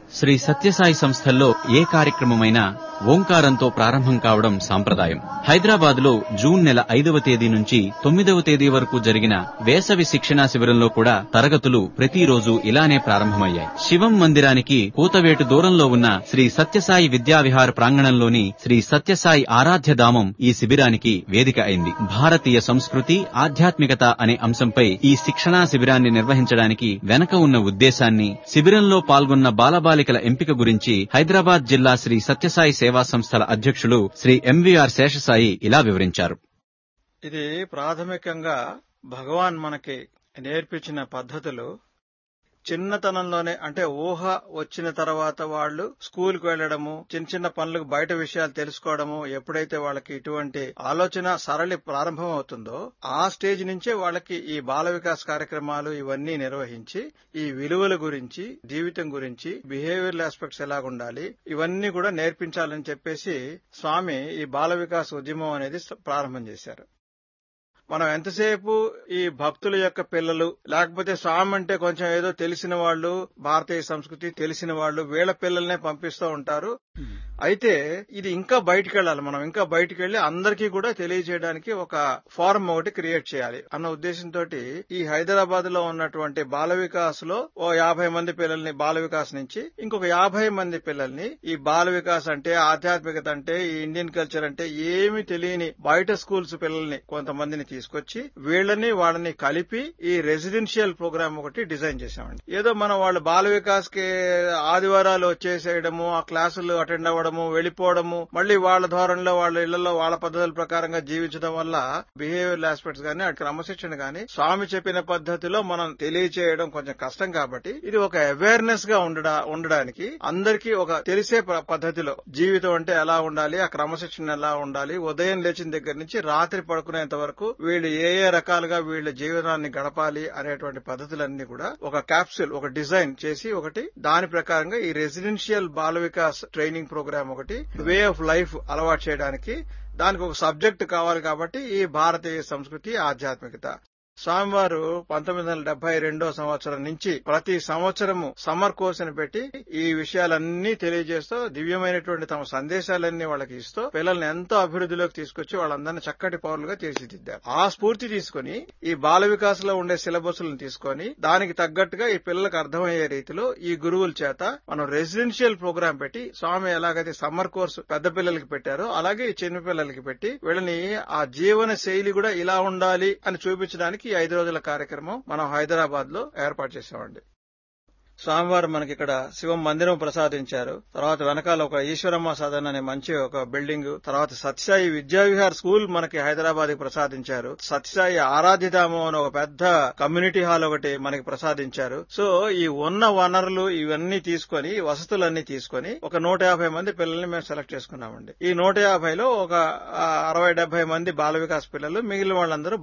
శ్రీ సత్యసాయి సంస్థల్లో ఏ కార్యక్రమమైనా ఓంకారంతో ప్రారంభం కావడం సాంప్రదాయం హైదరాబాద్ లో జూన్ నెల ఐదవ తేదీ నుంచి తొమ్మిదవ తేదీ వరకు జరిగిన వేసవి శిక్షణా శిబిరంలో కూడా తరగతులు ప్రతిరోజు ఇలానే ప్రారంభమయ్యాయి శివం మందిరానికి కూతవేటు దూరంలో ఉన్న శ్రీ సత్యసాయి విద్యావిహార ప్రాంగణంలోని శ్రీ సత్యసాయి ఆరాధ్యధామం ఈ శిబిరానికి వేదిక అయింది భారతీయ సంస్కృతి ఆధ్యాత్మికత అనే అంశంపై ఈ శిక్షణా శిబిరాన్ని నిర్వహించడానికి వెనక ఉన్న ఉద్దేశాన్ని శిబిరంలో పాల్గొన్న బాలబాలికల ఎంపిక గురించి హైదరాబాద్ జిల్లా శ్రీ సత్యసాయి సేవా సంస్థల అధ్యక్షులు శ్రీ ఎంవీఆర్ శేషసాయి ఇలా వివరించారు ఇది ప్రాథమికంగా భగవాన్ మనకి నేర్పించిన పద్ధతులు చిన్నతనంలోనే అంటే ఊహ వచ్చిన తర్వాత వాళ్ళు స్కూల్ కు వెళ్లడము చిన్న చిన్న పనులకు బయట విషయాలు తెలుసుకోవడము ఎప్పుడైతే వాళ్ళకి ఇటువంటి ఆలోచన సరళి ప్రారంభం అవుతుందో ఆ స్టేజ్ నుంచే వాళ్ళకి ఈ బాల వికాస్ కార్యక్రమాలు ఇవన్నీ నిర్వహించి ఈ విలువల గురించి జీవితం గురించి బిహేవియరల్ ఆస్పెక్ట్స్ ఎలాగుండాలి ఇవన్నీ కూడా నేర్పించాలని చెప్పేసి స్వామి ఈ బాల వికాస్ ఉద్యమం అనేది ప్రారంభం చేశారు మనం ఎంతసేపు ఈ భక్తుల యొక్క పిల్లలు లేకపోతే స్వామి అంటే కొంచెం ఏదో తెలిసిన వాళ్ళు భారతీయ సంస్కృతి తెలిసిన వాళ్ళు వీళ్ళ పిల్లల్నే పంపిస్తూ ఉంటారు అయితే ఇది ఇంకా బయటికి వెళ్ళాలి మనం ఇంకా బయటికి వెళ్లి అందరికీ కూడా తెలియజేయడానికి ఒక ఫారం ఒకటి క్రియేట్ చేయాలి అన్న ఉద్దేశంతో ఈ హైదరాబాద్ లో ఉన్నటువంటి బాల వికాస్ లో ఓ యాభై మంది పిల్లల్ని బాల వికాస్ నుంచి ఇంకొక యాభై మంది పిల్లల్ని ఈ బాల వికాస్ అంటే ఆధ్యాత్మికత అంటే ఈ ఇండియన్ కల్చర్ అంటే ఏమి తెలియని బయట స్కూల్స్ పిల్లల్ని కొంతమందిని తీసుకొచ్చి వీళ్ళని వాళ్ళని కలిపి ఈ రెసిడెన్షియల్ ప్రోగ్రామ్ ఒకటి డిజైన్ చేశామండి ఏదో మనం వాళ్ళు బాల వికాస్ కి ఆదివారాలు వచ్చేసేయడము ఆ క్లాసులు అటెండ్ అవ్వడము వెళ్లిపోవడము మళ్ళీ వాళ్ళ ధోరణిలో వాళ్ళ ఇళ్లలో వాళ్ళ పద్ధతుల ప్రకారంగా జీవించడం వల్ల బిహేవియర్ ఆస్పెక్ట్స్ గానీ అటు క్రమశిక్షణ గానీ స్వామి చెప్పిన పద్ధతిలో మనం తెలియచేయడం కొంచెం కష్టం కాబట్టి ఇది ఒక అవేర్నెస్ గా ఉండడా ఉండడానికి అందరికీ ఒక తెలిసే ప- పద్ధతిలో జీవితం అంటే ఎలా ఉండాలి ఆ క్రమశిక్షణ ఎలా ఉండాలి ఉదయం లేచిన దగ్గర నుంచి రాత్రి పడుకునేంత వరకు వీళ్ళు ఏ ఏ రకాలుగా వీళ్ళ జీవనాన్ని గడపాలి అనేటువంటి పద్ధతులన్నీ కూడా ఒక క్యాప్సూల్ ఒక డిజైన్ చేసి ఒకటి దాని ప్రకారంగా ఈ residential Bala Vikas training programme ఒకటి వే ఆఫ్ లైఫ్ అలవాటు చేయడానికి దానికి ఒక సబ్జెక్ట్ కావాలి కాబట్టి ఈ భారతీయ సంస్కృతి ఆధ్యాత్మికత స్వామివారు పంతొమ్మిది వందల డెబ్బై రెండో సంవత్సరం నుంచి ప్రతి సంవత్సరము సమ్మర్ కోర్స్ అని పెట్టి ఈ విషయాలన్నీ తెలియజేస్తూ దివ్యమైనటువంటి తమ సందేశాలన్నీ వాళ్ళకి ఇస్తూ పిల్లల్ని ఎంతో అభివృద్ధిలోకి తీసుకొచ్చి వాళ్ళందరినీ చక్కటి పౌరులుగా తీర్చిదిద్దారు ఆ స్ఫూర్తి తీసుకుని ఈ బాల వికాస్ లో ఉండే సిలబస్లను తీసుకొని దానికి తగ్గట్టుగా ఈ పిల్లలకు అర్థమయ్యే రీతిలో ఈ గురువుల చేత మనం రెసిడెన్షియల్ ప్రోగ్రామ్ పెట్టి స్వామి ఎలాగైతే సమ్మర్ కోర్సు పెద్ద పిల్లలకి పెట్టారో అలాగే ఈ చిన్న పిల్లలకి పెట్టి వీళ్ళని ఆ జీవన శైలి కూడా ఇలా ఉండాలి అని చూపించడానికి ఈ ఐదు రోజుల కార్యక్రమం మనం హైదరాబాద్ లో ఏర్పాటు చేశామండి స్వామివారు మనకి ఇక్కడ శివం మందిరం ప్రసాదించారు తర్వాత వెనకాల ఒక ఈశ్వరమ్మ సదన్ అనే మంచి ఒక బిల్డింగ్ తర్వాత సత్యసాయి విద్యావిహార్ స్కూల్ మనకి హైదరాబాద్ కి ప్రసాదించారు సత్యసాయి ఆరాధ్యధామం అని ఒక పెద్ద కమ్యూనిటీ హాల్ ఒకటి మనకి ప్రసాదించారు సో ఈ ఉన్న వనరులు ఇవన్నీ తీసుకొని ఈ వసతులన్నీ తీసుకొని ఒక నూట యాభై మంది పిల్లల్ని మేము సెలెక్ట్ చేసుకున్నామండి ఈ నూట యాభైలో ఒక ఆ, అరవై డెబ్బై మంది బాల వికాస్ పిల్లలు మిగిలిన వాళ్ళందరూ